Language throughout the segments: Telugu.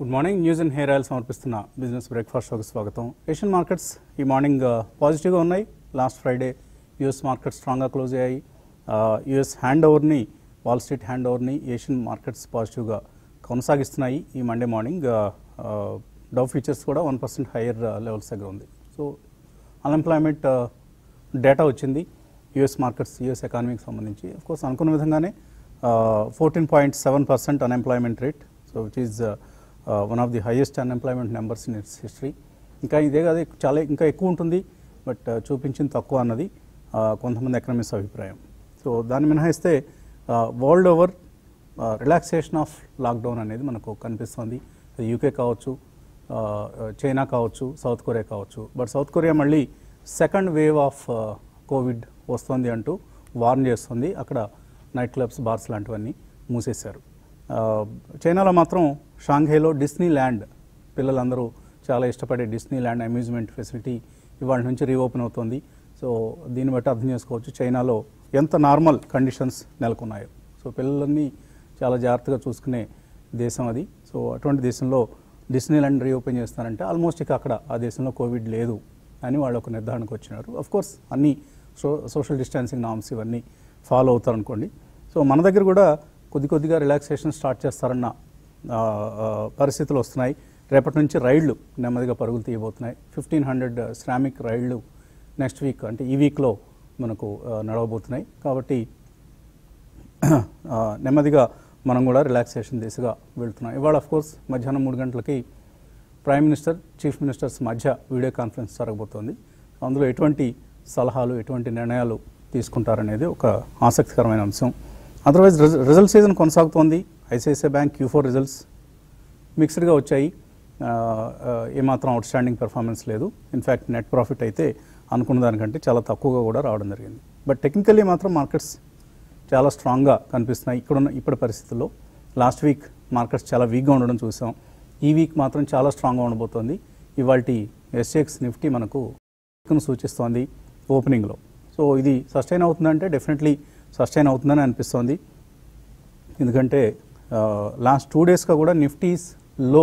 Good morning news and hair oil సమర్పిస్తున్న బిజినెస్ బ్రేక్ఫాస్ట్ షోకి స్వాగతం ఏషియన్ మార్కెట్స్ ఈ మార్నింగ్ పాజిటివ్గా ఉన్నాయి లాస్ట్ ఫ్రైడే యుఎస్ మార్కెట్స్ స్ట్రాంగ్గా క్లోజ్ అయ్యాయి యుఎస్ హ్యాండ్ ఓవర్ని వాల్ స్ట్రీట్ హ్యాండ్ ఓవర్ని ఏషియన్ మార్కెట్స్ పాజిటివ్గా కొనసాగిస్తున్నాయి ఈ మండే మార్నింగ్ డవ్ ఫ్యూచర్స్ కూడా వన్ పర్సెంట్ హైయర్ లెవెల్స్ దగ్గర ఉంది సో అన్ఎంప్లాయ్మెంట్ డేటా వచ్చింది యుఎస్ మార్కెట్స్ యుఎస్ ఎకానమీకి సంబంధించి కోర్స్ అనుకున్న విధంగానే fourteen point seven percent unemployment rate so which is one of the highest unemployment numbers in its history ఇంకా ఇదే కాదు చాలా ఇంకా ఎక్కువ ఉంటుంది బట్ చూపించింది తక్కువ అన్నది uh, కొంతమంది ఎకనమిక్స్ అభిప్రాయం సో దాన్ని మినహాయిస్తే world over relaxation of lockdown అనేది మనకు కనిపిస్తుంది అది యూకే కావచ్చు చైనా కావచ్చు సౌత్ కొరియా కావచ్చు బట్ సౌత్ కొరియా మళ్ళీ సెకండ్ వేవ్ ఆఫ్ కోవిడ్ వస్తుంది అంటూ వార్న్ చేస్తుంది అక్కడ నైట్ క్లబ్స్ బార్స్ లాంటివన్నీ మూసేశారు ఆ, చైనాలో మాత్రం షాంఘైలో డిస్నీ ల్యాండ్ పిల్లలందరూ చాలా ఇష్టపడే డిస్నీ ల్యాండ్ అమ్యూజ్మెంట్ ఫెసిలిటీ ఇవాళ నుంచి రీఓపెన్ అవుతుంది సో దీన్ని బట్టి అర్థం చేసుకోవచ్చు చైనాలో ఎంత నార్మల్ కండిషన్స్ నెలకొన్నాయో సో పిల్లలన్నీ చాలా జాగ్రత్తగా చూసుకునే దేశం అది సో అటువంటి దేశంలో డిస్నీ ల్యాండ్ రీఓపెన్ చేస్తారంటే ఆల్మోస్ట్ ఇక అక్కడ ఆ దేశంలో కోవిడ్ లేదు అని వాళ్ళు ఒక నిర్ధారణకు వచ్చినారు అఫ్ కోర్స్ అన్ని సో సోషల్ డిస్టెన్సింగ్ నామ్స్ ఇవన్నీ ఫాలో అవుతారు అనుకోండి సో మన దగ్గర కూడా కొద్ది కొద్దిగా రిలాక్సేషన్ స్టార్ట్ చేస్తారన్న ఆ, ఆ, పరిస్థితులు వస్తున్నాయి రేపటి నుంచి రైళ్లు నెమ్మదిగా పరుగులు తీయబోతున్నాయి ఫిఫ్టీన్ హండ్రెడ్ శ్రామిక్ రైళ్లు నెక్స్ట్ వీక్ అంటే ఈ వీక్లో మనకు ఆ, నడవబోతున్నాయి కాబట్టి ఆ, నెమ్మదిగా మనం కూడా రిలాక్సేషన్ దిశగా వెళ్తున్నాం ఇవాళ ఆఫ్ కోర్స్ మధ్యాహ్నం మూడు గంటలకి ప్రైమ్ మినిస్టర్ చీఫ్ మినిస్టర్స్ మధ్య వీడియో కాన్ఫరెన్స్ జరగబోతోంది అందులో ఎటువంటి సలహాలు ఎటువంటి నిర్ణయాలు తీసుకుంటారనేది ఒక ఆసక్తికరమైన అంశం అదర్వైజ్ రిజల్ట్ సీజన్ కొనసాగుతోంది ICICI bank Q four results మిక్స్డ్గా వచ్చాయి ఆ, ఆ, ఏమాత్రం అవుట్ స్టాండింగ్ పెర్ఫార్మెన్స్ లేదు ఇన్ఫ్యాక్ట్ నెట్ ప్రాఫిట్ అయితే అనుకున్న దానికంటే చాలా తక్కువగా కూడా రావడం జరిగింది బట్ టెక్నికల్లీ మాత్రం మార్కెట్స్ చాలా స్ట్రాంగ్గా కనిపిస్తున్నాయి ఇక్కడున్న ఇప్పటి పరిస్థితుల్లో లాస్ట్ వీక్ మార్కెట్స్ చాలా వీక్గా ఉండడం చూసాం ఈ వీక్ మాత్రం చాలా స్ట్రాంగ్గా ఉండబోతోంది ఇవాళ ఎస్ఎక్స్ నిఫ్టీ మనకు ను సూచిస్తోంది ఓపెనింగ్లో సో ఇది సస్టైన్ అవుతుందంటే డెఫినెట్లీ సస్టైన్ అవుతుందని అనిపిస్తోంది ఎందుకంటే లాస్ట్ టూ డేస్గా కూడా నిఫ్టీస్ లో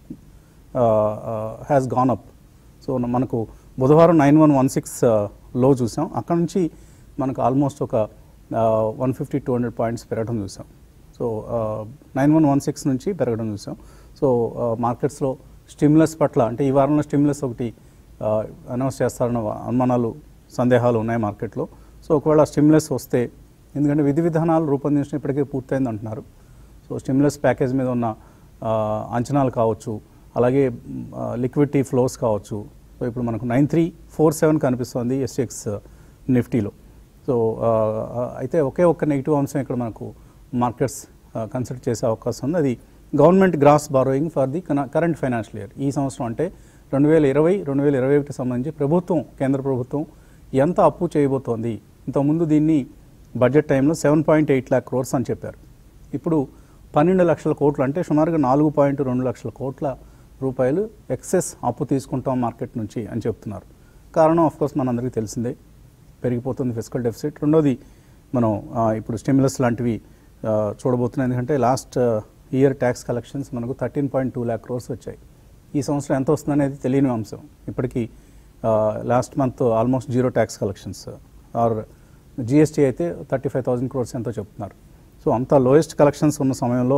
హ్యాస్ గాన్ అప్ సో మనకు బుధవారం నైన్ వన్ వన్ సిక్స్ లో చూసాం అక్కడ నుంచి మనకు ఆల్మోస్ట్ ఒక one fifty two hundred points పెరగడం చూసాం so nine one one six నుంచి పెరగడం చూసాం సో మార్కెట్స్లో స్టిమ్యులస్ పట్ల అంటే ఈ వారంలో స్టిమ్యులస్ ఒకటి అనౌన్స్ చేస్తారన్న అనుమానాలు సందేహాలు ఉన్నాయి మార్కెట్లో సో ఒకవేళ స్టిమ్యులస్ వస్తే ఎందుకంటే విధి విధానాలు రూపొందించడం ఇప్పటికే పూర్తయింది అంటున్నారు సో స్టిమ్యులస్ ప్యాకేజ్ మీద ఉన్న ఆ, అంచనాలు కావచ్చు అలాగే లిక్విడిటీ ఫ్లోస్ కావచ్చు సో ఇప్పుడు మనకు నైన్ త్రీ ఫోర్ సెవెన్ కనిపిస్తుంది ఎస్ఎక్స్ నిఫ్టీలో సో ఆ, ఆ, అయితే ఒకే ఒక్క నెగిటివ్ అంశం ఇక్కడ మనకు మార్కెట్స్ కన్సిడర్ చేసే అవకాశం ఉంది అది government gross borrowing for the current financial year ఈ సంవత్సరం అంటే రెండు వేల ఇరవై రెండు వేల ఇరవై ఒకటి సంబంధించి ప్రభుత్వం కేంద్ర ప్రభుత్వం ఎంత అప్పు చేయబోతోంది ఇంతకుముందు దీన్ని బడ్జెట్ టైంలో seven point eight lakh crores అని చెప్పారు ఇప్పుడు పన్నెండు లక్షల కోట్లు అంటే సుమారుగా నాలుగు పాయింట్ రెండు లక్షల కోట్ల రూపాయలు ఎక్సెస్ అప్పు తీసుకుంటాం మార్కెట్ నుంచి అని చెప్తున్నారు కారణం ఆఫ్ కోర్స్ మనందరికీ తెలిసిందే పెరిగిపోతుంది ఫిజికల్ డెఫిసిట్ రెండోది మనం ఆ, ఇప్పుడు స్టిమ్యులస్ లాంటివి ఆ, చూడబోతున్నాం ఎందుకంటే లాస్ట్ ఇయర్ ట్యాక్స్ కలెక్షన్స్ మనకు thirteen point two lakh crores వచ్చాయి ఈ సంవత్సరం ఎంత వస్తుందనేది తెలియని అంశం ఇప్పటికీ last month almost zero tax collections or GST అయితే థర్టీ ఫైవ్ థౌసండ్ క్రోర్స్ ఎంతో చెప్తున్నారు సో అంత లోయెస్ట్ కలెక్షన్స్ ఉన్న సమయంలో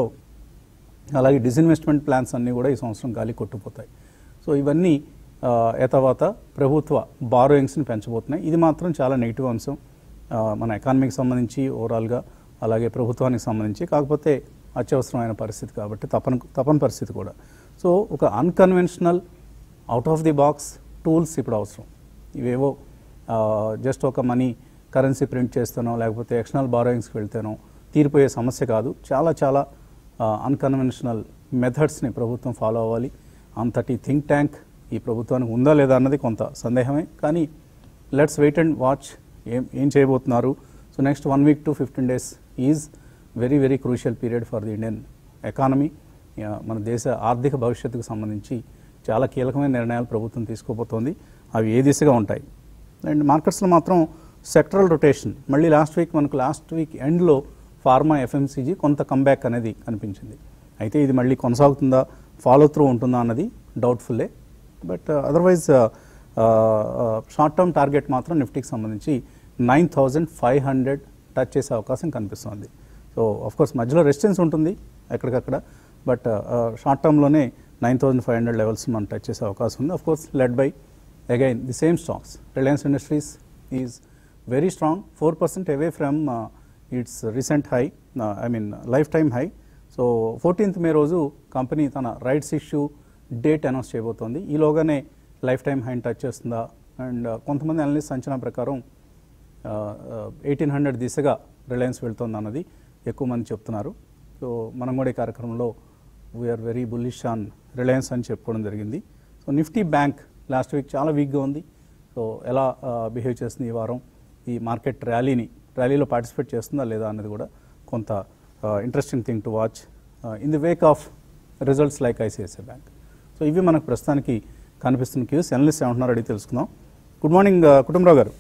అలాగే డిస్ఇన్వెస్ట్మెంట్ ప్లాన్స్ అన్నీ కూడా ఈ సంవత్సరం గాలి కొట్టుకుపోతాయి సో ఇవన్నీ ఆ, ఏ తర్వాత ప్రభుత్వ బారోయింగ్స్ని పెంచబోతున్నాయి ఇది మాత్రం చాలా నెగిటివ్ అంశం ఆ, మన ఎకానమీకి సంబంధించి ఓవరాల్గా అలాగే ప్రభుత్వానికి సంబంధించి కాకపోతే అత్యవసరమైన పరిస్థితి కాబట్టి తపన తపన పరిస్థితి కూడా సో ఒక unconventional out of the box tools ఇప్పుడు అవసరం ఇవేవో జస్ట్ ఒక మనీ కరెన్సీ ప్రింట్ చేస్తానో లేకపోతే ఎక్స్టర్నల్ బారోయింగ్స్కి వెళ్తానో తీరిపోయే సమస్య కాదు చాలా చాలా అన్కన్వెన్షనల్ మెథడ్స్ని ప్రభుత్వం ఫాలో అవ్వాలి అంతటి థింక్ ట్యాంక్ ఈ ప్రభుత్వానికి ఉందా లేదా అన్నది కొంత సందేహమే కానీ లెట్స్ వెయిట్ అండ్ వాచ్ ఏం ఏం చేయబోతున్నారు so next one week to fifteen days is very very crucial period for the Indian economy మన దేశ ఆర్థిక భవిష్యత్తుకు సంబంధించి చాలా కీలకమైన నిర్ణయాలు ప్రభుత్వం తీసుకోబోతోంది అవి ఏ దిశగా ఉంటాయి అండ్ మార్కెట్స్లో మాత్రం సెక్టరల్ రొటేషన్ మళ్ళీ లాస్ట్ వీక్ మనకు లాస్ట్ వీక్ ఎండ్లో ఫార్మా ఎఫ్ఎంసీజీ కొంత కంబ్యాక్ అనేది కనిపించింది అయితే ఇది మళ్ళీ కొనసాగుతుందా ఫాలో త్రూ ఉంటుందా అన్నది డౌట్ఫుల్లే but otherwise short term target మాత్రం నిఫ్టీకి సంబంధించి nine thousand five hundred touch చేసే అవకాశం కనిపిస్తుంది సో కోర్స్ మధ్యలో రెసిస్టెన్స్ ఉంటుంది ఎక్కడికక్కడ బట్ షార్ట్ టర్మ్లోనే nine thousand five hundred levels మనం టచ్ చేసే అవకాశం ఉంది course led by again the same stocks Reliance Industries is very strong four percent away from its recent high I mean lifetime high so fourteenth May రోజు కంపెనీ తన రైట్స్ ఇష్యూ డేట్ అనౌన్స్ చేయబోతోంది ఈలోగానే లైఫ్ టైమ్ హైని టచ్ చేస్తుందా అండ్ కొంతమంది అనలిస్ట్ అంచనా ప్రకారం ఎయిటీన్ హండ్రెడ్ దిశగా రిలయన్స్ వెళ్తుంది అన్నది ఎక్కువ మంది చెప్తున్నారు సో మనం కూడా ఈ కార్యక్రమంలో we are very bullish on Reliance అని చెప్పుకోవడం జరిగింది సో నిఫ్టీ బ్యాంక్ లాస్ట్ వీక్ చాలా వీక్గా ఉంది సో ఎలా బిహేవ్ చేస్తుంది ఈ వారం ఈ మార్కెట్ ర్యాలీని ర్యాలీలో పార్టిసిపేట్ చేస్తుందా లేదా అన్నది కూడా కొంత interesting thing to watch in the wake of results like ICICI bank so ఇవి మనకు ప్రస్తుతానికి కనిపిస్తున్న క్యూస్ ఎనలిస్ట్ ఏమంటున్నారు అడిగి తెలుసుకుందాం గుడ్ మార్నింగ్ కుటుంబరావు గారు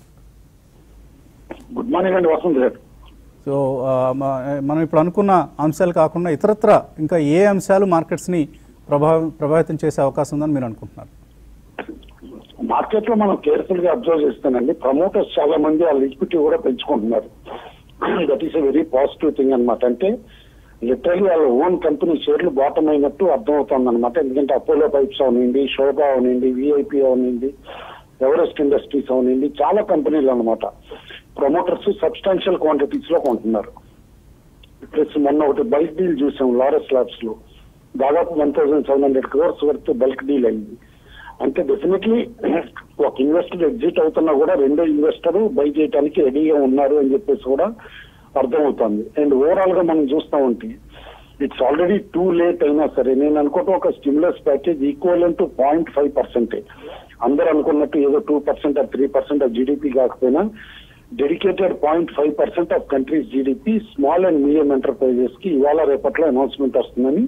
గుడ్ మార్నింగ్ అండి వసంత్ గారు సో ఆ, మ- మనం ఇప్పుడు అనుకున్న అంశాలు కాకుండా ఇతరత్ర ఇంకా ఏ అంశాలు మార్కెట్స్ని ప్రభావ ప్రభావితం చేసే అవకాశం ఉందని మీరు అనుకుంటున్నారు మార్కెట్ లో మనం కేర్ఫుల్ గా అబ్జర్వ్ చేస్తానండి ప్రమోటర్స్ చాలా మంది వాళ్ళ ఈక్విటీ కూడా పెంచుకుంటున్నారు that is a very positive thing అన్నమాట అంటే లిటరలీ వాళ్ళ ఓన్ కంపెనీ షేర్లు బాటం అయినట్టు అర్థమవుతుంది అనమాట ఎందుకంటే అపోలో పైప్స్ అవనింది శోభా అవనింది విఐపి అవనింది ఎవరెస్ట్ ఇండస్ట్రీస్ అవనింది చాలా కంపెనీలు అన్నమాట ప్రమోటర్స్ సబ్స్టాన్షియల్ క్వాంటిటీస్ లో కొంటున్నారు ప్లస్ మొన్న ఒకటి బల్క్ డీల్ చూసాం లారస్ ల్యాబ్స్ లో దాదాపు one thousand seven hundred crores worth bulk deal అయింది అంటే డెఫినెట్లీ ఒక ఇన్వెస్టర్ ఎగ్జిట్ అవుతున్నా కూడా రెండో ఇన్వెస్టర్ బై చేయడానికి రెడీగా ఉన్నారు అని చెప్పేసి కూడా అర్థమవుతుంది అండ్ ఓవరాల్ గా మనం చూస్తా ఉంటే ఇట్స్ ఆల్రెడీ టూ లేట్ అయినా సరే నేను అనుకుంటా ఒక stimulus package equal to point five పర్సెంటే అందరూ అనుకున్నట్టు ఏదో two percent or three percent of GDP కాకపోయినా dedicated point five percent of country's GDP small and medium enterprises కి ఇవాళ రేపట్లో అనౌన్స్మెంట్ వస్తుందని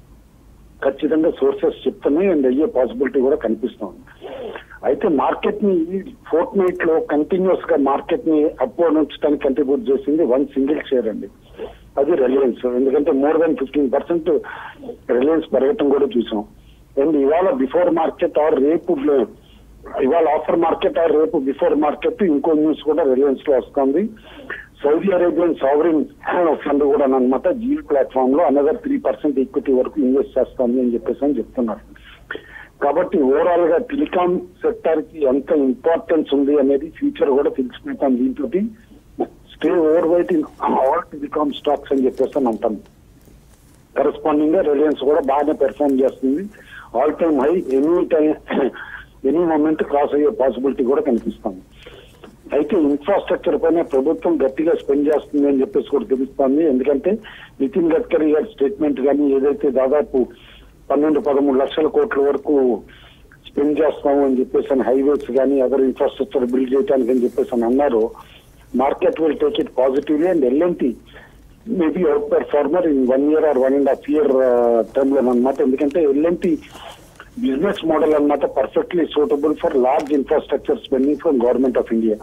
ఖచ్చితంగా సోర్సెస్ చెప్తున్నాయి అండ్ అయ్యే పాసిబిలిటీ కూడా కనిపిస్తుంది అయితే మార్కెట్ ని ఫోర్త్ నైట్ లో కంటిన్యూస్ గా మార్కెట్ ని అప్వర్డ్ ఉంచడానికి కంట్రిబ్యూట్ చేసింది వన్ సింగిల్ షేర్ అండి అది రిలయన్స్ ఎందుకంటే more than fifteen percent Reliance పెరగటం కూడా చూసాం అండ్ ఇవాళ బిఫోర్ మార్కెట్ ఆర్ రేపు ఇవాళ ఆఫర్ మార్కెట్ ఆర్ రేపు బిఫోర్ మార్కెట్ ఇంకో న్యూస్ కూడా రిలయన్స్ లో వస్తుంది సౌదీ అరేబియన్ సావరిన్ ఫండ్ కూడా అనమాట జీల్ ప్లాట్ఫామ్ లో అనదర్ త్రీ పర్సెంట్ ఈక్విటీ వరకు ఇన్వెస్ట్ చేస్తుంది అని చెప్పేసి అని చెప్తున్నారు కాబట్టి ఓవరాల్ గా టెలికాం సెక్టర్ కి ఎంత ఇంపార్టెన్స్ ఉంది అనేది ఫ్యూచర్ కూడా తెలిసిపోతాం దీంతో stay overweight in all telecom stocks అని చెప్పేసి అని అంటాను కరెస్పాండింగ్ గా రిలయన్స్ కూడా బాగానే పెర్ఫార్మ్ చేస్తుంది all time high any time any moment cross అయ్యే పాసిబిలిటీ కూడా కనిపిస్తుంది అయితే ఇన్ఫ్రాస్ట్రక్చర్ పైన ప్రభుత్వం గట్టిగా స్పెండ్ చేస్తుంది అని చెప్పేసి కూడా తెలుస్తుంది ఎందుకంటే నితిన్ గడ్కరీ గారి స్టేట్మెంట్ కానీ ఏదైతే దాదాపు పన్నెండు పదమూడు లక్షల కోట్ల వరకు స్పెండ్ చేస్తాము అని చెప్పేసి అని హైవేస్ కానీ అదర్ ఇన్ఫ్రాస్ట్రక్చర్ బిల్డ్ చేయడానికి అని చెప్పేసి అని అన్నారు market will take it positively and L&T maybe outperformer in one year or one and half year time లో అనమాట ఎందుకంటే ఎల్ఎన్టీ బిజినెస్ మోడల్ అన్నమాట perfectly suitable for large infrastructure spending from government of India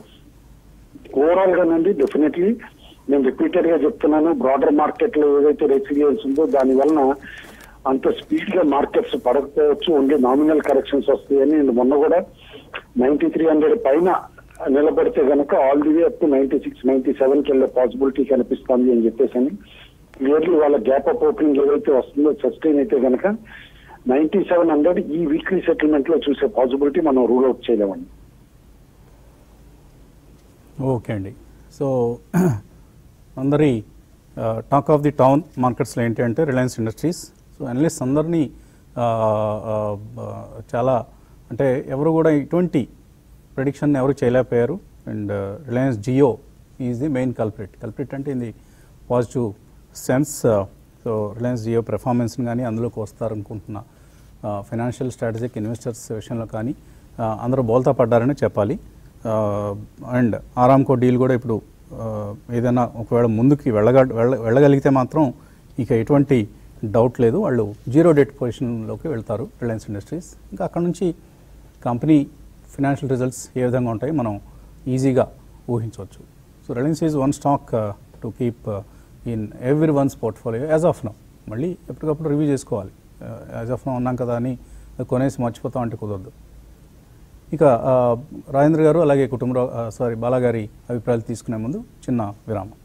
overall గానండి డెఫినెట్లీ నేను రిపీటెడ్ గా చెప్తున్నాను బ్రాడర్ మార్కెట్ లో ఏదైతే రెసిలియన్స్ ఉందో దాని వలన అంత స్పీడ్ గా మార్కెట్స్ పడకపోవచ్చు ఓన్లీ నామినల్ కరెక్షన్స్ వస్తాయని నేను మొన్న కూడా నైన్టీ త్రీ హండ్రెడ్ పైన నిలబడితే గనక all the way up to ninety six ninety seven కి వెళ్ళే పాసిబిలిటీ కనిపిస్తుంది అని చెప్పేసి అని క్లియర్లీ వాళ్ళ గ్యాప్ అప్ ఓపెనింగ్ ఏదైతే వస్తుందో సస్టైన్ అయితే గనక నైన్టీ సెవెన్ హండ్రెడ్ ఈ వీక్లీ సెటిల్మెంట్ లో చూసే పాసిబిలిటీ మనం రూల్ అవుట్ చేయలేమండి ఓకే అండి సో అందరి టాక్ ఆఫ్ ది టౌన్ మార్కెట్స్లో ఏంటి అంటే రిలయన్స్ ఇండస్ట్రీస్ సో అనలిస్ట్ అందరినీ ఆ, ఆ, ఆ, చాలా అంటే ఎవరు కూడా ఇటువంటి ప్రిడిక్షన్ ఎవరు చేయలేకపోయారు and Reliance Jio is the main culprit culprit అంటే ఇది positive sense so Reliance Jio పెర్ఫార్మెన్స్ని కానీ అందులోకి వస్తారనుకుంటున్న ఫైనాన్షియల్ స్ట్రాటజిక్ ఇన్వెస్టర్స్ విషయంలో కానీ ఆ, అందరూ బోల్తా పడ్డారని చెప్పాలి అండ్ ఆరామ్కో డీల్ కూడా ఇప్పుడు ఆ, ఏదైనా ఒకవేళ ముందుకి వెళ్ళగ వెళ్ళ వెళ్ళగలిగితే మాత్రం ఇక ఎటువంటి డౌట్ లేదు వాళ్ళు జీరో డెట్ పొజిషన్లోకి వెళ్తారు రిలయన్స్ ఇండస్ట్రీస్ ఇంకా అక్కడ నుంచి కంపెనీ ఫినాన్షియల్ రిజల్ట్స్ ఏ విధంగా ఉంటాయి మనం ఈజీగా ఊహించవచ్చు so Reliance is one stock to keep in every one's portfolio as of now మళ్ళీ ఎప్పటికప్పుడు రివ్యూ చేసుకోవాలి యాజ్ ఆఫ్ ఉన్నాం కదా అని కొనేసి మర్చిపోతాం అంటే కుదరదు ఇక ఆ, రాజేంద్ర గారు అలాగే కుటుంబరావు ఆ, సారీ బాలాగారి అభిప్రాయాలు తీసుకునే ముందు చిన్న విరామం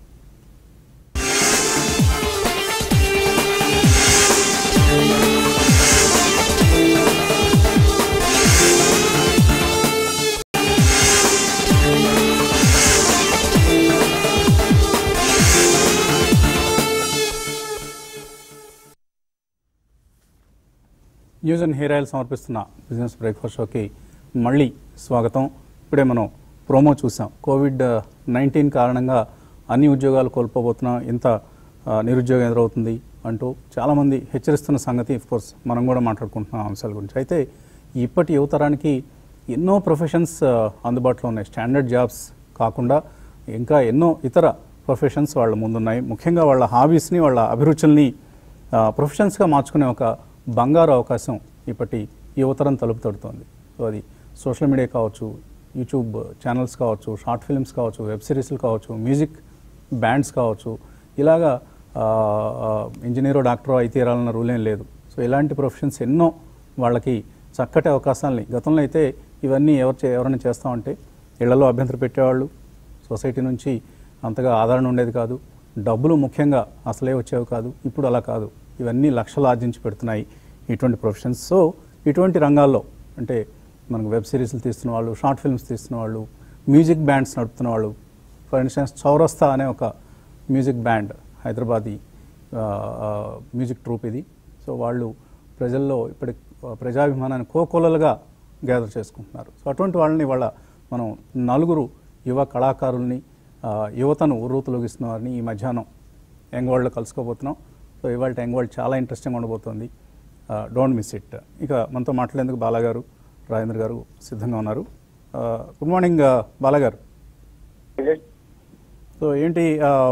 న్యూస్ అండ్ హెయిర్ ఆయిల్ సమర్పిస్తున్న బిజినెస్ బ్రేక్ఫాస్ట్ షోకి మళ్ళీ స్వాగతం ఇప్పుడే మనం ప్రోమో చూసాం కోవిడ్ నైన్టీన్ కారణంగా అన్ని ఉద్యోగాలు కోల్పోబోతున్నాం ఇంత ఆ, నిరుద్యోగం ఎదురవుతుంది అంటూ చాలామంది హెచ్చరిస్తున్న సంగతి కోర్స్ మనం కూడా మాట్లాడుకుంటున్నాం అంశాల గురించి అయితే ఇప్పటి యువతరానికి ఎన్నో ప్రొఫెషన్స్ ఆ, అందుబాటులో ఉన్నాయి స్టాండర్డ్ జాబ్స్ కాకుండా ఇంకా ఎన్నో ఇతర ప్రొఫెషన్స్ వాళ్ళ ముందున్నాయి ముఖ్యంగా వాళ్ళ హాబీస్ని వాళ్ళ అభిరుచుల్ని ఆ, ప్రొఫెషన్స్గా మార్చుకునే ఒక బంగారు అవకాశం ఇప్పటి యువతరం తలుపు తడుతోంది సో అది సోషల్ మీడియా కావచ్చు యూట్యూబ్ ఛానల్స్ కావచ్చు షార్ట్ ఫిల్మ్స్ కావచ్చు వెబ్ సిరీస్లు కావచ్చు మ్యూజిక్ బ్యాండ్స్ కావచ్చు ఇలాగా ఆ, ఆ, ఇంజనీరో డాక్టరో అయితే తీరాలన్న రూల్ ఏం లేదు సో ఇలాంటి ప్రొఫెషన్స్ ఎన్నో వాళ్ళకి చక్కటి అవకాశాలని గతంలో అయితే ఇవన్నీ ఎవరు చే- ఎవరైనా చేస్తామంటే ఇళ్లలో అభ్యంతరం పెట్టేవాళ్ళు సొసైటీ నుంచి అంతగా ఆదరణ ఉండేది కాదు డబ్బులు ముఖ్యంగా అసలే వచ్చేవి కాదు ఇప్పుడు అలా కాదు ఇవన్నీ లక్షలు ఆర్జించి పెడుతున్నాయి ఇటువంటి ప్రొఫెషన్స్ సో ఇటువంటి రంగాల్లో అంటే మనకు వెబ్ సిరీస్లు తీస్తున్న వాళ్ళు షార్ట్ ఫిల్మ్స్ తీస్తున్న వాళ్ళు మ్యూజిక్ బ్యాండ్స్ నడుపుతున్న వాళ్ళు ఫర్ ఇన్స్టెన్స్ చౌరస్తా అనే ఒక మ్యూజిక్ బ్యాండ్ హైదరాబాదీ ఆ, ఆ, మ్యూజిక్ ట్రూప్ ఇది సో వాళ్ళు ప్రజల్లో ఇప్పటి ప్రజాభిమానాన్ని కోకొలలుగా గ్యాదర్ చేసుకుంటున్నారు సో అటువంటి వాళ్ళని వాళ్ళ మనం నలుగురు యువ కళాకారుల్ని ఆ, యువతను ఉర్రూతలోగిస్తున్న వారిని ఈ మధ్యాహ్నం యంగ్ వరల్డ్లో కలుసుకోబోతున్నాం సో ఇవాళ యంగ్ వరల్డ్ చాలా ఇంట్రెస్టింగ్ ఉండబోతోంది డోంట్ మిస్ ఇట్ ఇక మనతో మాట్లాడేందుకు బాలాగారు రాజేంద్ర గారు సిద్ధంగా ఉన్నారు గుడ్ మార్నింగ్ బాలాగారు సో ఏంటి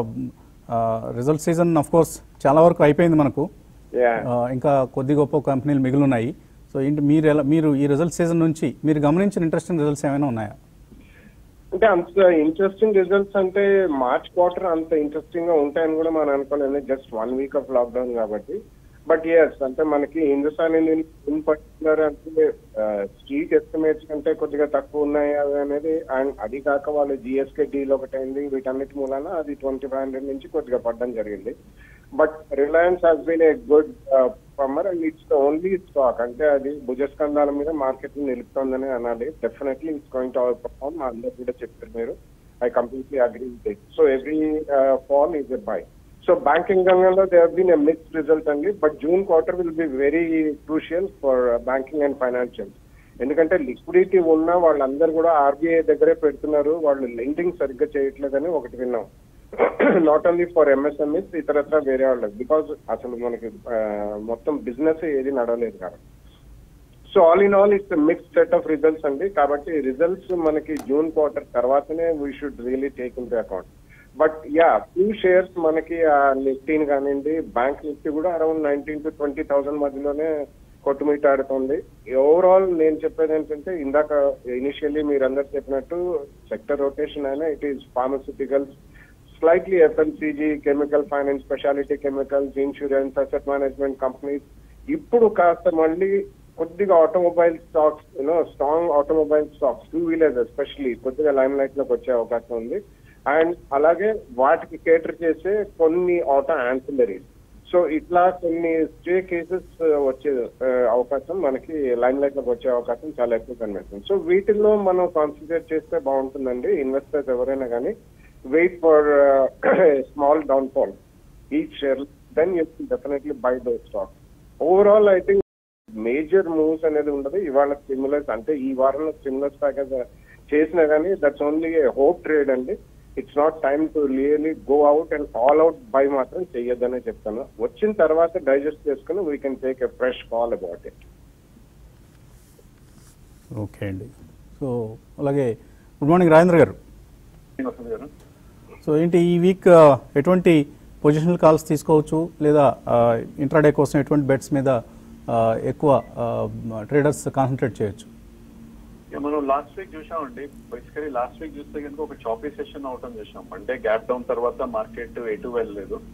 రిజల్ట్ సీజన్ ఆఫ్ కోర్స్ చాలా వరకు అయిపోయింది మనకు యా ఆ, ఇంకా కొద్ది గొప్ప కంపెనీలు మిగిలి ఉన్నాయి సో ఏంటి మీరు ఎలా మీరు ఈ రిజల్ట్ సీజన్ నుంచి మీరు గమనించిన ఇంట్రెస్టింగ్ రిజల్ట్స్ ఏమైనా ఉన్నాయా అంటే అంత ఇంట్రెస్టింగ్ రిజల్ట్స్ అంటే మార్చ్ క్వార్టర్ అంత ఇంట్రెస్టింగ్ గా ఉంటాయని కూడా మనం అనుకోలేదు just one week of lockdown కాబట్టి బట్ ఎస్ అంటే మనకి హిందుస్థాన్ ఇన్ పర్టికులర్ అంటే స్ట్రీట్ ఎస్టిమేట్స్ కంటే కొద్దిగా తక్కువ ఉన్నాయి అవి అనేది అండ్ అది కాక వాళ్ళు జిఎస్కే డీల్ ఒకటి అయింది వీటన్నిటి మూలాన అది ట్వంటీ ఫైవ్ హండ్రెడ్ నుంచి కొద్దిగా పడడం జరిగింది but Reliance has been a good performer and it's the only stock అంటే అది భుజస్కంధాల మీద మార్కెట్ నిలుపుతోందని అనాలి definitely it's going to outperform అందరూ కూడా చెప్పారు మీరు I completely agree with so every fall is a buy so banking రంగంలో they seen a mixed result అండి but June quarter will be very crucial for banking and financial ఎందుకంటే లిక్విడిటీ ఉన్న వాళ్ళందరూ కూడా ఆర్బీఐ దగ్గరే పెడుతున్నారు వాళ్ళు లెండింగ్ సరిగ్గా చేయట్లేదని ఒకటి విన్నాం నాట్ ఓన్లీ ఫర్ ఎంఎస్ఎంఈస్ ఇతరత్ర వేరే వాళ్ళకి బికాస్ అసలు మనకి ఆ, మొత్తం బిజినెస్ ఏది నడవలేదు కాబట్టి so all in all it's mix set of results అండి కాబట్టి రిజల్ట్స్ మనకి జూన్ క్వార్టర్ తర్వాతనే we should really take into account but yeah few shares మనకి ఆ నిఫ్టీని కానివ్వండి బ్యాంక్ నిఫ్టీ కూడా around nineteen to twenty thousand మధ్యలోనే కొట్టుమిట్టాడుతుంది ఓవరాల్ నేను చెప్పేది ఏంటంటే ఇందాక ఇనిషియల్లీ మీరు అందరు చెప్పినట్టు సెక్టర్ రొటేషన్ అయినా it is pharmaceuticals slightly FMCG chemical finance specialty chemicals insurance asset management companies ఇప్పుడు కాస్త మళ్ళీ కొద్దిగా automobile stocks you know strong automobile stocks two wheelers especially కొద్దిగా లైమ్ లైట్ లోకి వచ్చే అవకాశం ఉంది అండ్ అలాగే వాటికి కేటర్ చేసే కొన్ని ఆటో ఆన్సిలరీస్ సో ఇట్లా కొన్ని స్టే కేసెస్ వచ్చే ఆ, అవకాశం మనకి లైమ్ లైట్ లోకి వచ్చే అవకాశం చాలా ఎక్కువ కనిపిస్తుంది సో వీటిల్లో మనం కాన్సన్ట్రేట్ చేస్తే బాగుంటుందండి ఇన్వెస్టర్స్ ఎవరైనా కానీ wait for small down fall each share then you definitely buy the stock overall I think major moves అనేది ఉండదు ఇవాళ స్టిమ్యులస్ అంటే ఈ వారంలో స్టిమ్యులస్ ప్యాకేజ్ చేసినా కానీ దట్స్ ఓన్లీ హోప్ ట్రేడ్ అండి it's not time to really go out and all out buy మాత్రం చెయ్యొద్దనే చెప్తాను వచ్చిన తర్వాత డైజెస్ట్ చేసుకుని we can take a fresh call about it okay అండి సో అలాగే good morning Rajendra garu so ఏంటి ఈ వీక్ ఆ, ఎటువంటి పొజిషనల్ కాల్స్ తీసుకోవచ్చు లేదా ఇంట్రాడే కోసం ఎటువంటి బెట్స్ మీద ఆ, ఎక్కువ ట్రేడర్స్ కాన్సన్ట్రేట్ చేయొచ్చు ఇక మనం లాస్ట్ వీక్ చూసామండి బేసికలీ లాస్ట్ వీక్ చూస్తే కనుక ఒక చాపీ సెషన్ అవటం చూసాం అంటే గ్యాప్ డౌన్ తర్వాత మార్కెట్ ఎటు వెళ్ళలేదు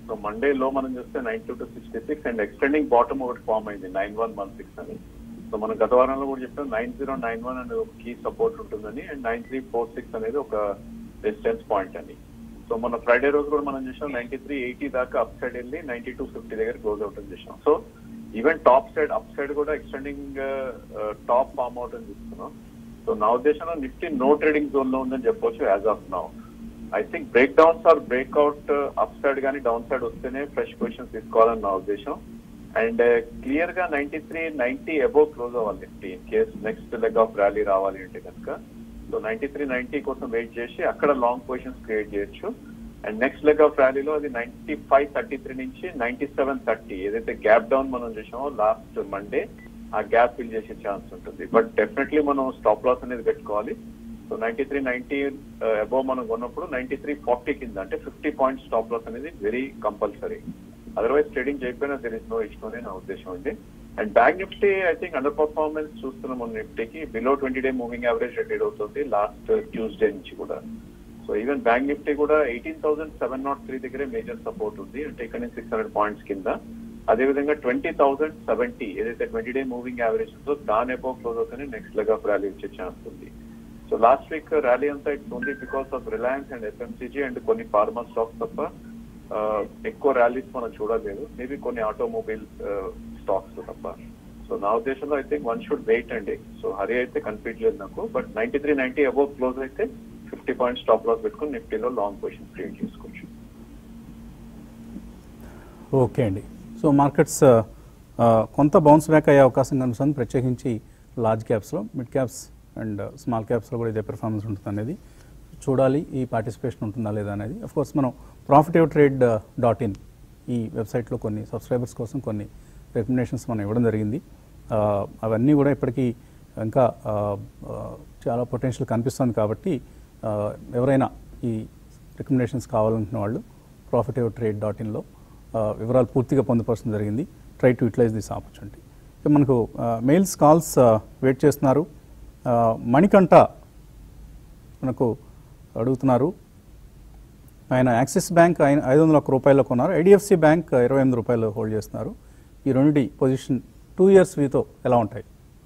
సో మండే లో మనం చూస్తే nine two two sixty six and extending bottom ఒకటి ఫామ్ అయింది నైన్ వన్ వన్ సిక్స్ అని సో మనం గత వారంలో కూడా చెప్పాం నైన్ జీరో నైన్ వన్ అనేది ఒక కీ సపోర్ట్ ఉంటుందని and nine three four six అనేది ఒక రెసిస్టెన్స్ పాయింట్ అని సో మన ఫ్రైడే రోజు కూడా మనం చూసాం నైన్టీ త్రీ ఎయిటీ దాకా అప్ సైడ్ వెళ్ళి నైన్టీ టూ ఫిఫ్టీ దగ్గర క్లోజ్ అవుట్ అని చూసాం so even top side up side కూడా ఎక్స్టెండింగ్ టాప్ ఫామ్ అవుట్ అని చూస్తున్నాం సో నా ఉద్దేశంలో నిఫ్టీ నో ట్రేడింగ్ జోన్ లో ఉందని చెప్పొచ్చు as of now I think break downs or breakout up side కానీ డౌన్ సైడ్ వస్తేనే ఫ్రెష్ పొజిషన్స్ తీసుకోవాలని నా ఉద్దేశం అండ్ క్లియర్ గా ninety three ninety above close అవ్వాలి Nifty in case next leg of rally రావాలి అంటే కనుక సో నైన్టీ త్రీ నైన్టీ కోసం వెయిట్ చేసి అక్కడ లాంగ్ పొజిషన్స్ క్రియేట్ చేయొచ్చు అండ్ నెక్స్ట్ లెగ్ ఆఫ్ ర్యాలీలో అది నైన్టీ ఫైవ్ థర్టీ త్రీ నుంచి నైన్టీ సెవెన్ థర్టీ ఏదైతే గ్యాప్ డౌన్ మనం చూసామో లాస్ట్ మండే ఆ గ్యాప్ ఫిల్ చేసే ఛాన్స్ ఉంటుంది బట్ డెఫినెట్లీ మనం స్టాప్ లాస్ అనేది పెట్టుకోవాలి so ninety three ninety above మనం కొన్నప్పుడు నైన్టీ త్రీ ఫార్టీ కింద అంటే ఫిఫ్టీ పాయింట్ స్టాప్ లాస్ అనేది వెరీ కంపల్సరీ అదర్వైజ్ ట్రేడింగ్ చేయకపోయినా దర్ ఇస్ నో ఇష్యూ అని నా ఉద్దేశం అండి and bank Nifty I think under performance చూస్తున్నాం మన నిఫ్టీకి below twenty day moving average trade అవుతుంది లాస్ట్ ట్యూస్డే నుంచి కూడా సో ఈవెన్ బ్యాంక్ నిఫ్టీ కూడా eighteen thousand seven naught three దగ్గరే మేజర్ సపోర్ట్ ఉంది అంటే ఇక్కడ నుంచి సిక్స్ హండ్రెడ్ పాయింట్స్ కింద అదేవిధంగా ట్వంటీ థౌసండ్ సెవెంటీ ఏదైతే ట్వంటీ డే మూవింగ్ యావరేజ్ ఉందో దాని అబౌ క్లోజ్ అవుతుంది నెక్స్ట్ లెగ్ ఆఫ్ ర్యాలీ వచ్చే ఛాన్స్ ఉంది సో లాస్ట్ వీక్ ర్యాలీ అంతా it's only because of Reliance and FMCG and కొన్ని ఫార్మా స్టాక్స్ తప్ప ఆ, ఎక్కువ ర్యాలీస్ మనం చూడలేదు మేబీ కొన్ని ఆటోమొబైల్ స్టాక్స్ తప్ప సో నా ఉద్దేశంలో I think one should wait అండి సో హరి అయితే కనిపించలేదు నాకు but ninety three ninety above close అయితే ఫిఫ్టీ పాయింట్ స్టాప్ లాస్ పెట్టుకుని నిఫ్టీలో లాంగ్ పొజిషన్ క్రియేట్ చేసుకోవచ్చు ఓకే అండి సో మార్కెట్స్ ఆ, కొంత బౌన్స్ బ్యాక్ అయ్యే అవకాశం కనిపిస్తుంది ప్రత్యేకించి లార్జ్ క్యాప్స్లో మిడ్ క్యాప్స్ అండ్ స్మాల్ క్యాప్స్లో కూడా ఇదే పెర్ఫార్మెన్స్ ఉంటుంది అనేది చూడాలి ఈ పార్టిసిపేషన్ ఉంటుందా లేదా అనేది అఫ్ కోర్స్ మనం ప్రాఫిటివ్ ట్రేడ్ డాట్ ఇన్ ఈ వెబ్సైట్లో కొన్ని సబ్స్క్రైబర్స్ కోసం కొన్ని రికమెండేషన్స్ మనం ఇవ్వడం జరిగింది ఆ, అవన్నీ కూడా ఇప్పటికీ ఇంకా ఆ, ఆ, చాలా పొటెన్షియల్ కనిపిస్తుంది కాబట్టి ఆ, ఎవరైనా ఈ రికమెండేషన్స్ కావాలనుకున్న వాళ్ళు ప్రాఫిటివ్ ట్రేడ్ డాట్ ఇన్లో వివరాలు పూర్తిగా పొందుపరచడం జరిగింది try to utilize this opportunity ఇక మనకు మెయిల్స్ కాల్స్ వెయిట్ చేస్తున్నారు ఆ, మణికంఠ మనకు అడుగుతున్నారు ఆయన యాక్సిస్ బ్యాంక్ ఆయన ఐదు వందల ఒక్క రూపాయల్లో కొన్నారు ఐడిఎఫ్సి బ్యాంక్ ఇరవై ఎనిమిది రూపాయలు హోల్డ్ చేస్తున్నారు ఈ రెండింటి పొజిషన్ టూ ఇయర్స్ వీతో ఎలా ఉంటాయి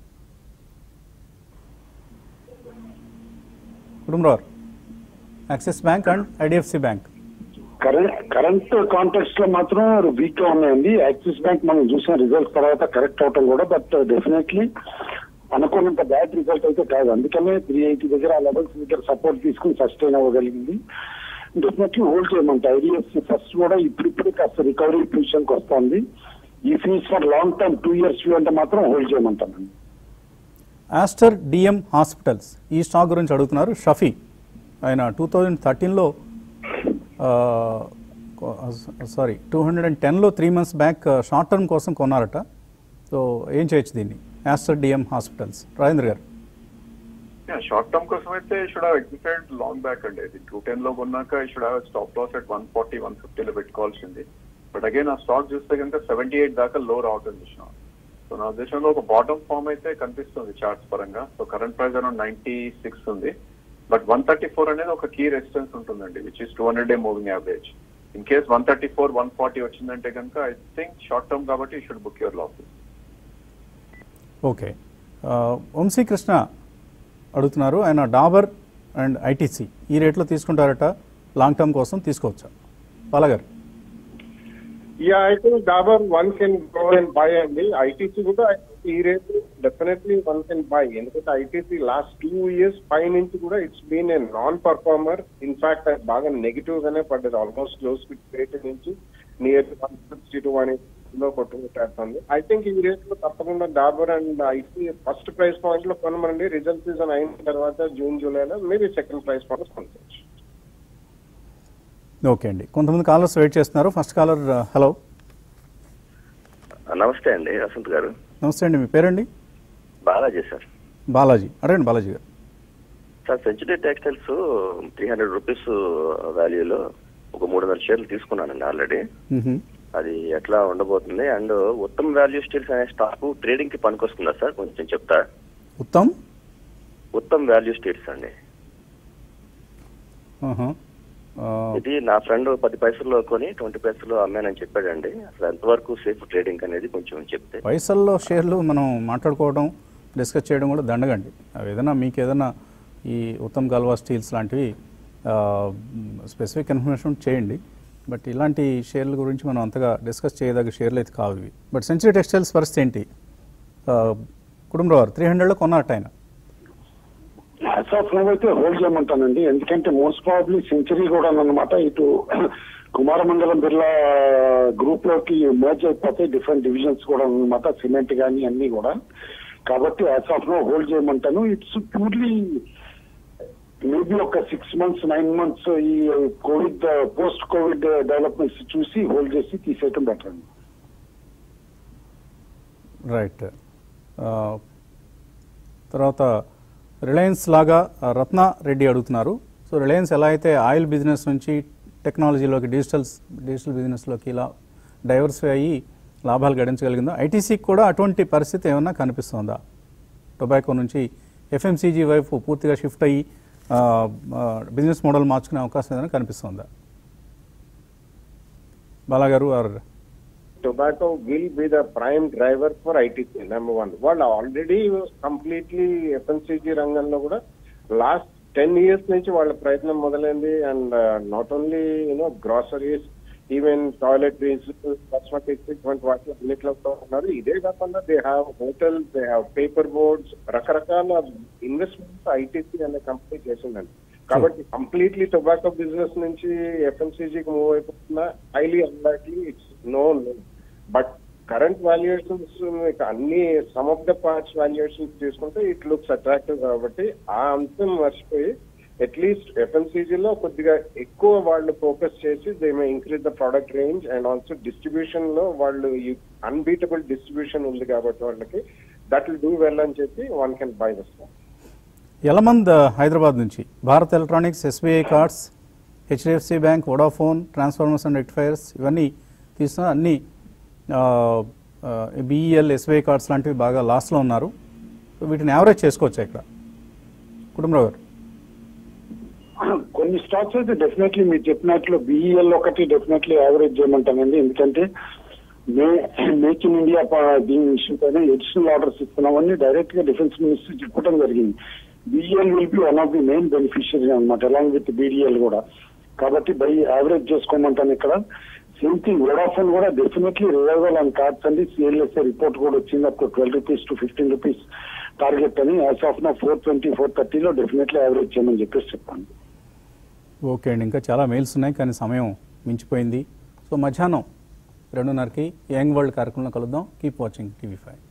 Kutumbarao Axis Bank and IDFC Bank current current context లో మాత్రం వీక్ గా ఉన్నాయండి యాక్సిస్ బ్యాంక్ మనం చూసిన రిజల్ట్స్ తర్వాత కరెక్ట్ అవటం కూడా బట్ డెఫినెట్లీ అనుకున్నంత బ్యాడ్ రిజల్ట్ అయితే కాదు అందుకనే త్రీ ఎయిటీ దగ్గర ఆ లెవెల్స్ దగ్గర సపోర్ట్ తీసుకుని సస్టైన్ అవ్వగలిగింది డెఫినెట్లీ హోల్డ్ చేయమంట ఐడిఎఫ్సి ఫస్ట్ కూడా ఇప్పుడిప్పుడు కాస్త రికవరీ పొజిషన్ కి వస్తుంది ఈ phase for long term two years view అంటే మాత్రం హోల్డ్ చేయమంటానండి ఆస్టర్ డిఎం హాస్పిటల్స్ ఈ స్టాక్ గురించి అడుగుతున్నారు షఫీ ఆయన టూ థౌజండ్ థర్టీన్లో సారీ టూ హండ్రెడ్ అండ్ టెన్లో three months back short term కోసం కొన్నారట సో ఏం చేయొచ్చు దీన్ని ఆస్టర్ డిఎం హాస్పిటల్స్ రాజేంద్ర గారు షార్ట్ టర్మ్ కోసం అయితే should have exited long back అండి ఇది టూ టెన్ లో కొన్నాక should have stop loss at one forty one ఫిఫ్టీలో పెట్టుకోవాల్సింది బట్ అగైన్ ఆ స్టాక్ చూస్తే కనుక సెవెంటీ ఎయిట్ దాకా లో రావటం చూసినాం సో నా ఉద్దేశంలో ఒక బాటమ్ ఫామ్ అయితే కనిపిస్తుంది చార్ట్స్ పరంగా so current price around ninety six ఉంది బట్ వన్ థర్టీ ఫోర్ అనేది ఒక కీ రెసిస్టెన్స్ ఉంటుందండి which is two hundred day moving average in case one thirty four one forty వచ్చిందంటే కనుక ఐ థింక్ షార్ట్ టర్మ్ కాబట్టి you should book your losses okay ఆ, వంశీకృష్ణ అడుగుతున్నారు ఆయన డాబర్ అండ్ ఐటీసీ ఈ రేట్లో తీసుకుంటారట లాంగ్ టర్మ్ కోసం తీసుకోవచ్చా బాలగారు yeah I think Dabur one can go and buy అండి ఐటీసీ కూడా ఈ rate definitely one can buy ఎందుకంటే ఐటీసీ లాస్ట్ టూ ఇయర్స్ పై నుంచి కూడా it's been a non performer in fact అది బాగా నెగిటివ్ గానే పడ్డది ఆల్మోస్ట్ క్లోజ్ రేట్ నుంచి near one sixty two one లో కొట్టుకుంటేస్తుంది ఐ థింక్ ఈ రేట్ లో తప్పకుండా Dabur and ITC first price point లో కొనమండి రిజల్ట్ సీజన్ అయిన తర్వాత జూన్ జూలైలో మేబీ సెకండ్ ప్రైస్ పాయింట్ కొనుకోవచ్చు ఓకే అండి కొంతమంది కాలర్స్ వెయిట్ చేస్తున్నారు ఫస్ట్ కాలర్ హలో నమస్తే అండి వసంత్ గారు నమస్తే అండి మీ పేరండి బాలాజీ సార్ బాలాజీ అడగండి Balaji garu sir Century Textiles three hundred rupees వాల్యూలో ఒక మూడు వందల షేర్లు తీసుకున్నానండి ఆల్రెడీ మ్హూ. అది ఎట్లా ఉండబోతుంది అండ్ ఉత్తమ్ వాల్యూ స్టీల్స్ అనే స్టాక్ ట్రేడింగ్ కి పనికొస్తుందా సార్ కొంచెం చెప్తా ఉత్తమ్ ఉత్తమ్ వాల్యూ స్టీల్స్ అండి ఆహా. ఆ, ఇది నా ఫ్రెండ్ పది పైసల్లో కొని ట్వంటీ పైసలు అమ్మానని చెప్పాడండి అసలు ఎంతవరకు సేఫ్ ట్రేడింగ్ అనేది కొంచెం చెప్తే పైసల్లో షేర్లు మనం మాట్లాడుకోవడం డిస్కస్ చేయడం కూడా దండగండి అవి ఏదైనా మీకు ఏదైనా ఈ ఉత్తమ్ గల్వా స్టీల్స్ లాంటివి స్పెసిఫిక్ ఇన్ఫర్మేషన్ చేయండి బట్ ఇలాంటి షేర్ల గురించి మనం అంతగా డిస్కస్ చేయదగ్గ షేర్లు అయితే కావు ఇవి బట్ సెంచరీ టెక్స్టైల్స్ పరిస్థితి ఏంటి ఆ, కుటుంబరావు త్రీ హండ్రెడ్లో కొన్నట్టు ఆయన యాజ్ ఆఫ్ నవ్ అయితే హోల్డ్ చేయమంటానండి ఎందుకంటే మోస్ట్ ప్రాబ్లీ సెంచరీ కూడా అన్నమాట ఇటు కుమారమంగళం బిర్లా గ్రూప్ లోకి మర్జ్ అయిపోతే డిఫరెంట్ డివిజన్స్ కూడా అన్నమాట సిమెంట్ కానీ అన్ని కూడా కాబట్టి యాజ్ ఆఫ్ నో హోల్డ్ చేయమంటాను ఇట్స్ ప్యూర్లీ మేబీ ఒక సిక్స్ మంత్స్ నైన్ మంత్స్ ఈ కోవిడ్ పోస్ట్ కోవిడ్ డెవలప్మెంట్స్ చూసి హోల్డ్ చేసి తీసేయటం బెటర్ అండి రైట్ ఆ, తర్వాత రిలయన్స్ లాగా ఆ, రత్న రెడ్డి అడుగుతున్నారు సో రిలయన్స్ ఎలా అయితే ఆయిల్ బిజినెస్ నుంచి టెక్నాలజీలోకి డిజిటల్ డిజిటల్ బిజినెస్లోకి ఇలా డైవర్సిఫై అయ్యి లాభాలు గడించగలిగిందో ఐటీసీకి కూడా అటువంటి పరిస్థితి ఏమన్నా కనిపిస్తుందా టొబాకో నుంచి ఎఫ్ఎంసీజీ వైపు పూర్తిగా షిఫ్ట్ అయ్యి ఆ, ఆ, బిజినెస్ మోడల్ మార్చుకునే అవకాశం ఏదైనా కనిపిస్తుందా బాలాగారు or tobacco will be the prime driver for ITC, number one. వాళ్ళు ఆల్రెడీ కంప్లీట్లీ ఎఫ్ఎన్సీజీ రంగంలో కూడా లాస్ట్ టెన్ ఇయర్స్ నుంచి వాళ్ళ ప్రయత్నం మొదలైంది and not only you know groceries even toiletries cosmetics ఇటువంటి వాటి అన్నిట్లో కూడా ఉన్నారు ఇదే కాకుండా they have hotels they have paper boards రకరకాల ఇన్వెస్ట్మెంట్స్ ఐటీసీ అనే కంపెనీ చేసిందండి కాబట్టి కంప్లీట్లీ టొబాకో బిజినెస్ నుంచి ఎఫ్ఎంసీజీకి మూవ్ అయిపోతున్నా highly unlikely it's no but current valuations మీకు అన్ని sum of the parts valuations తీసుకుంటే ఇట్ లుక్స్ అట్రాక్టివ్ కాబట్టి ఆ అంశం మర్చిపోయి అట్లీస్ట్ ఎఫ్ఎంసీజీలో కొద్దిగా ఎక్కువ వాళ్ళు ఫోకస్ చేసి they may increase the product range and also distribution లో వాళ్ళు అన్బీటబుల్ డిస్ట్రిబ్యూషన్ ఉంది కాబట్టి వాళ్ళకి దట్ విల్ డూ వెల్ అని చెప్పి one can buy the stock Yalamand Hyderabad నుంచి Bharat Electronics SBI Cards HDFC Bank Vodafone Transformers and Rectifiers ఇవన్నీ తీసుకున్న అన్ని బీఈఎల్ ఎస్బీఐ కార్డ్స్ లాంటివి బాగా లాస్లో ఉన్నారు సో వీటిని యావరేజ్ చేసుకోవచ్చు ఇక్కడ కుటుంబరావు గారు కొన్ని స్టాక్స్ అయితే డెఫినెట్లీ మీరు చెప్పినట్లు బిఈఎల్ ఒకటి డెఫినెట్లీ యావరేజ్ చేయమంటానండి ఎందుకంటే మే మేక్ ఇన్ ఇండియా ప- దీని విషయం పైన ఎడిషనల్ ఆర్డర్స్ ఇస్తున్నామని డైరెక్ట్ గా డిఫెన్స్ మినిస్టర్ చెప్పడం జరిగింది BEL will be one of the main beneficiary అనమాట అలాంగ్ విత్ బీడీఎల్ కూడా కాబట్టి బై యావరేజ్ చేసుకోమంటాను ఇక్కడ సేమ్ థింగ్ వోడాఫోన్ కూడా డెఫినెట్లీ రివైవల్ అండ్ కార్డ్స్ అండి సిఎల్ఎస్ఏ రిపోర్ట్ కూడా వచ్చింది అప్పుడు twelve rupees to fifteen rupees target అని as of now four twenty four థర్టీలో డెఫినెట్లీ యావరేజ్ చేయమని చెప్పేసి చెప్పాను ఓకే అండి ఇంకా చాలా మెయిల్స్ ఉన్నాయి కానీ సమయం మించిపోయింది సో మధ్యాహ్నం రెండున్నరకి యంగ్ వరల్డ్ కార్యక్రమంలో కలుద్దాం కీప్ వాచింగ్ టీవీ ఫైవ్